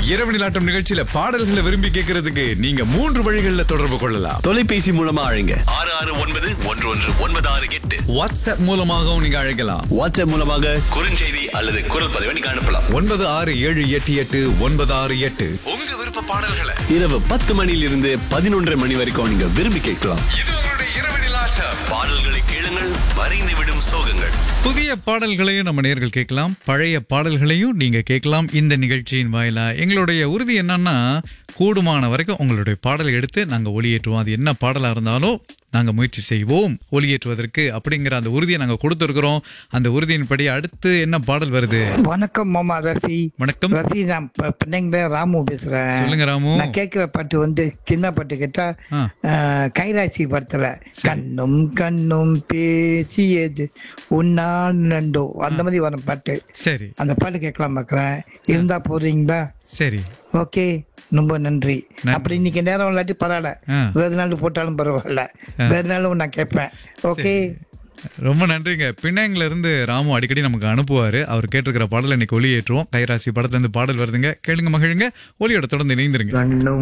இரவு நிலாட்டம் நிகழ்ச்சியில பாடல்களை விரும்பி கேட்கறதுக்கு நீங்க மூன்று வழிகளில் தொடர்பு கொள்ளலாம் தொலைபேசி மூலமா அழைங்க ஆறு ஆறு ஒன்பது ஒன்று ஒன்று ஒன்பது ஆறு எட்டு வாட்ஸ்அப் மூலமாகவும் நீங்க அழைக்கலாம் வாட்ஸ்அப் மூலமாக குறுஞ்செய்தி அல்லது குரல் பதிவை நீங்க அனுப்பலாம் ஒன்பது ஆறு ஏழு எட்டு எட்டு ஒன்பது ஆறு எட்டு உங்க விருப்ப பாடல்களை இரவு பத்து மணியிலிருந்து பதினொன்றரை மணி வரைக்கும் நீங்க விரும்பி கேட்கலாம் இது உங்களுடைய இரவு நிலாட்டம் பாடல்களை கேளுங்கள் வரைந்து விடும் சோகங்கள் புதிய பாடல்களையும் நம்ம நேர்கள் கேட்கலாம் பழைய பாடல்களையும் நீங்க கேட்கலாம் இந்த நிகழ்ச்சியின் வாயிலா எங்களுடைய உறுதி என்னன்னா கூடுமான வரைக்கும் உங்களுடைய பாடல் எடுத்து நாங்க ஒளியேற்றுவோம் அது என்ன பாடலா இருந்தாலும் நாங்க முயற்சி செய்வோம் ஒளியேற்றுவதற்கு அப்படிங்கிற அந்த உறுதியை நாங்க கொடுத்துருக்கிறோம் அந்த உறுதியின்படி அடுத்து என்ன பாடல் வருது வணக்கம் மாமா ரஃபி வணக்கம் ரஃபி நான் ப- பின்னைங்கள ராமு பேசுறேன் சொல்லுங்க ராமு நான் கேட்கிற பாட்டு வந்து சின்ன பாட்டு கேட்டா ஆ. அஹ், கைராசி படத்துல கண்ணும் கண்ணும் பேசியது உன்னான் நண்டோ அந்த மாதிரி வர பாட்டு சரி அந்த பாட்டு கேட்கலாம் பாக்குறேன் இருந்தா போறீங்களா சரி ஓகே ரொம்ப நன்றி நன்றி. அப்படி இன்னைக்கு நேரம் இல்லாட்டி பரவாயில்ல ஆ. வேறு நாள் போட்டாலும் பரவாயில்ல வேறு நாளும் நான் கேட்பேன் ஓகே ரொம்ப நன்றிங்க பின்னாங்கில இருந்து ராமு அடிக்கடி நமக்கு அனுப்புவாரு அவர் கேட்டிருக்கிற பாடலை இன்னைக்கு ஒளியேற்றுவோம் கைராசி படத்துல இருந்து பாடல் வருதுங்க கேளுங்க மகிழுங்க ஒளியோட தொடர்ந்து இணைந்திருங்க